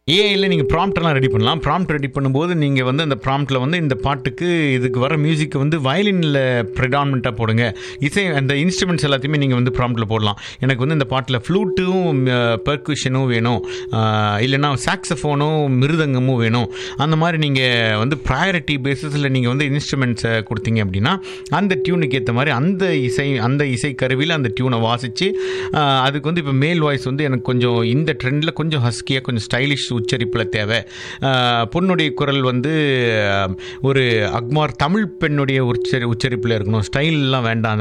ஏஐயில் நீங்கள் ப்ராம்ப்டெல்லாம் ரெடி பண்ணலாம் ப்ராம்ப்ட் ரெடி பண்ணும்போது நீங்கள் வந்து அந்த ப்ராம்ப்டில் வந்து இந்த பாட்டுக்கு இதுக்கு வர மியூசிக்கை வந்து வயலினில் ப்ரிடாமினண்ட்டாக போடுங்க இசை அந்த இன்ஸ்ட்ருமெண்ட்ஸ் எல்லாத்தையுமே நீங்கள் வந்து ப்ராம்ப்டில் போடலாம் எனக்கு வந்து இந்த பாட்டில் ஃப்ளூட்டும் பெர்குஷனும் வேணும் ஆஹ் இல்லைன்னா சாக்ஸஃபோனும் மிருதங்கமும் வேணும் அந்த மாதிரி நீங்கள் வந்து ப்ரையாரிட்டி பேசிஸில் நீங்கள் வந்து இன்ஸ்ட்ருமெண்ட்ஸை கொடுத்தீங்க அப்படின்னா அந்த டியூனுக்கு ஏற்ற மாதிரி அந்த இசை அந்த இசை கருவியில் அந்த டியூனை வாசித்து அதுக்கு வந்து இப்போ மேல் வாய்ஸ் வந்து எனக்கு கொஞ்சம் இந்த ட்ரெண்டில் கொஞ்சம் ஹஸ்கியாக கொஞ்சம் ஸ்டைலிஷ் உச்சரிப்பில் தேவை ஆஹ் பொண்ணுடைய குரல் வந்து ஆஹ் ஒரு அக்மார் தமிழ் பெண்ணுடைய உச்சரி உச்சரிப்பில் இருக்கணும் ஸ்டைல்லாம் வேண்டாம்